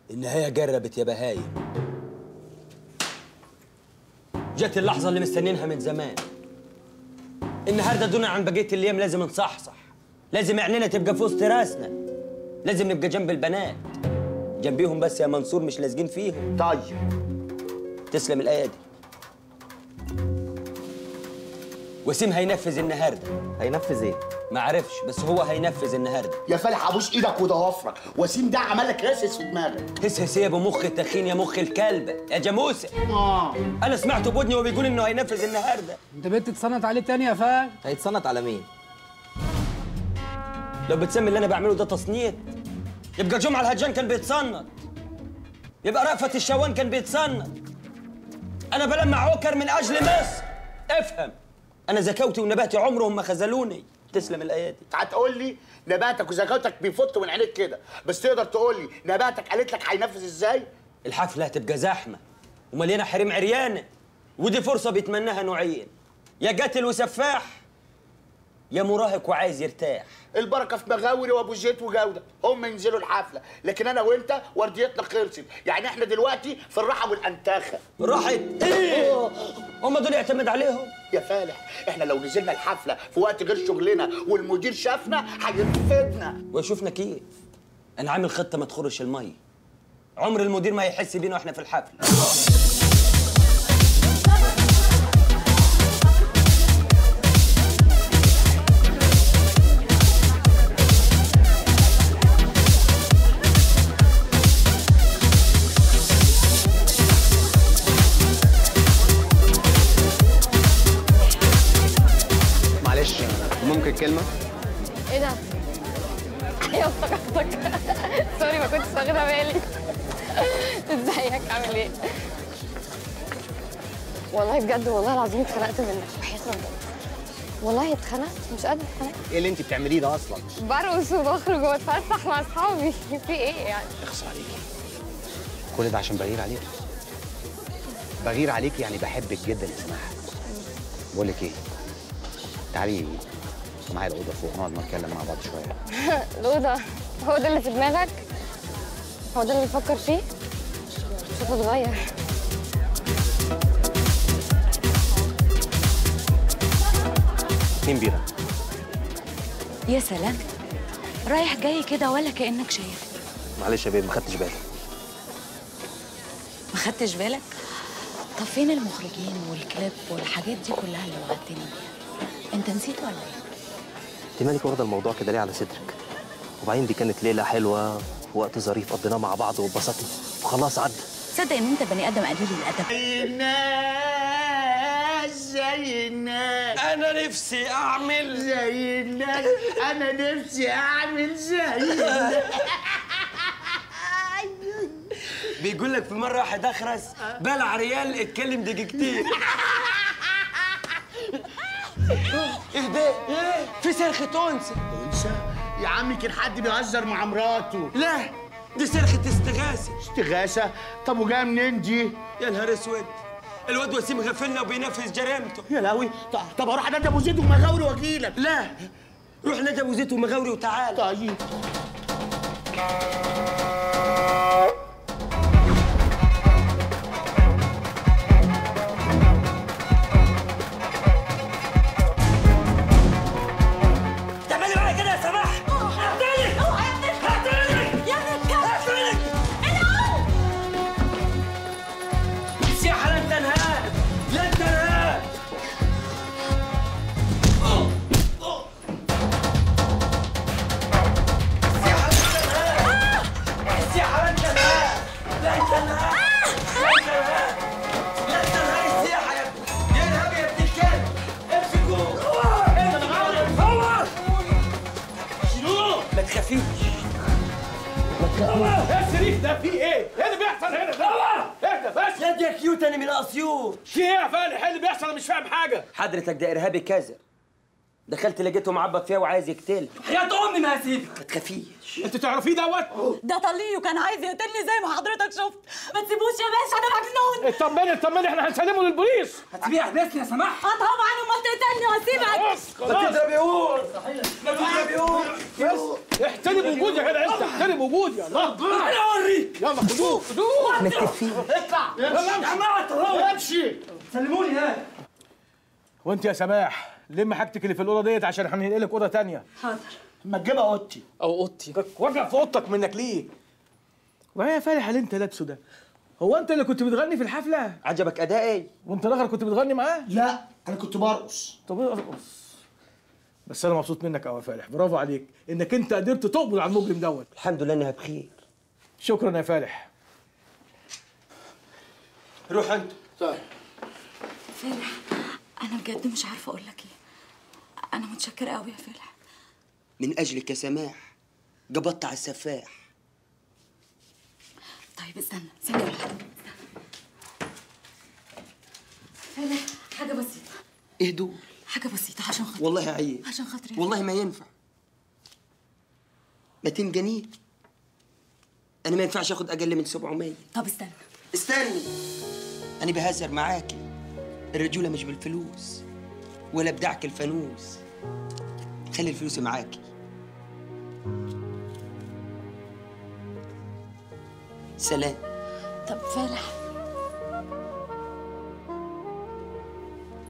النهاية جربت يا بهايم جت اللحظة اللي مستنينها من زمان النهاردة دون عن بقية الأيام لازم نصحصح لازم عينينا تبقى في وسط راسنا لازم نبقى جنب البنات جنبيهم بس يا منصور مش لازقين فيهم طيب تسلم الآية دي وسيم هينفذ النهارده هينفذ ايه؟ ما عرفش بس هو هينفذ النهارده يا فالح ابوس ايدك وضوافرك وسيم ده عملك راسس في دماغك هس هس يا ابو مخ التخين يا مخ الكلبه يا جاموسه اه انا سمعته بودني وهو بيقول انه هينفذ النهارده انت بنت تصنت عليه تاني يا فهد هيتصنت على مين؟ لو بتسمي اللي انا بعمله ده تصنيت يبقى جمعه الهجان كان بيتصنت يبقى رأفت الشوان كان بيتصنت انا بلمع عوكر من اجل مصر افهم انا زكوتي ونباتي عمرهم ما خذلوني تسلم الايات دي هتقول لي نباتك وزكاتك بيفطوا من عينيك كده بس تقدر تقول لي نباتك قالت لك هينفذ ازاي الحفله هتبقى زحمه ومليانه حريم عريانه ودي فرصه بيتمناها نوعين يا قاتل وسفاح يا مراهق وعايز يرتاح البركه في مغاوري وابو زيت وجوده هم ينزلوا الحفله لكن انا وانت ورديتنا خلصت يعني احنا دلوقتي في الراحه والانتاخه راحت ايه هم دول يعتمد عليهم يا فالح احنا لو نزلنا الحفله في وقت غير شغلنا والمدير شافنا هينفدنا وشوفنا كيف انا عامل خطه ما تخرش المي عمر المدير ما يحس بينا واحنا في الحفله معلش ممكن كلمة؟ ايه ده؟ ايوه افتكرتك سوري ما كنتش واخده بالي ازيك عامل ايه؟ والله بجد والله العظيم اتخنقت منك وحياة ربنا والله اتخنقت مش قادره اتخنقت ايه اللي انت بتعمليه ده اصلا؟ برقص وبخرج واتفسح مع اصحابي في ايه يعني؟ اخص عليكي كل ده عشان بغير عليك بغير عليك يعني بحبك جدا يا سماح بقول لك ايه تعالي معايا الاوضه فوق نقعد نتكلم مع بعض شويه الأوضة هو ده اللي في دماغك؟ هو ده اللي بتفكر فيه؟ مش هتتغير اتنين بيرة يا سلام رايح جاي كده ولا كأنك شايف معلش يا بيه ما خدتش بالي ما خدتش بالك طب فين المخرجين والكليب والحاجات دي كلها اللي وعدتني بيها انت نسيت ولا ايه انت مالك واخده الموضوع كده ليه على صدرك وبعدين دي كانت ليله حلوه ووقت ظريف قضيناه مع بعض واتبسطنا وخلاص عدى تصدق ان انت بني ادم قليل الادب زي الناس زي الناس انا نفسي اعمل زي الناس انا نفسي اعمل زي الناس بيقول لك في مره واحد اخرس بلع ريال اتكلم دقيقتين ايه ده؟ في صرخة انثى انسى يا عمي كان حد بيهزر مع مراته لا دي صرخة استغاثة استغاثه طب وجايه منين دي يا نهار اسود الواد وسيم غفلنا وبينفذ جريمته يا لهوي طب, طب اروح انادي ابو زيد ومغاوري واجيلك لا روح نادي ابو زيت ومغاوري وتعال طيب تعملي معايا كده يا سماح اقتلك اقتلك اقتلك السياحة لن تنهار لن تنهار السياحة لن تنهار لن تنهار لن تنهار لن تنهار السياحة يا ابني يا ارهاب يا ابن الكلب امسكوه امسكوه شيلوه ما تخافيش يا شريف ده في ايه؟ ايه اللي بيحصل هنا ده؟ اهدى بس يا دي يا كيوت انا من اسيوط في ايه يا فالح؟ ايه اللي بيحصل؟ انا مش فاهم حاجه حضرتك ده ارهابي كذا دخلت لقيته معبط فيها وعايز يقتل حياة امي ما هسيبك ما تخافيش انت تعرفيه دوت ده طليه وكان عايز يقتلني زي ما حضرتك شفت ما تسيبوش يا باشا انا مجنون اطمني اطمني احنا هنسلمه للبوليس هتسيبيه احبسني يا سماح اه طبعا امال تقتلني واسيبك ما تضربيهوش ما تضربيهوش احترم وجودي هنا انت احترم وجودي يا الله انا اوريك يلا خدوه خدوه متفقين اطلع يلا يا جماعه طلعوا امشي سلموني هنا وانت يا سماح لم حاجتك اللي في الاوضه ديت عشان هننقلك اوضه تانية حاضر ما تجيبها اوضتي او اوضتي وقع في اوضتك منك ليه؟ وهي يا فالح اللي انت لابسه ده هو انت اللي كنت بتغني في الحفله عجبك ادائي وانت الاخر كنت بتغني معاه لا انا كنت برقص طب ارقص بس انا مبسوط منك قوي يا فالح برافو عليك انك انت قدرت تقبض على المجرم دوت الحمد لله انها بخير شكرا يا فالح روح انت طيب فالح انا بجد مش عارفه اقول لك ايه انا متشكره قوي يا فالح من اجلك يا سماح قبضت على السفاح طيب استنى ثانيه واحده فالح حاجه بسيطه اهدوا حاجه بسيطه عشان خاطري والله عيب عشان خاطري والله ما ينفع ما تنجنيه انا ما ينفعش اخد اقل من 700 طب استنى استني انا بهزر معاكي الرجوله مش بالفلوس ولا بدعك الفانوس خلي الفلوس معاكي سلام طب فالح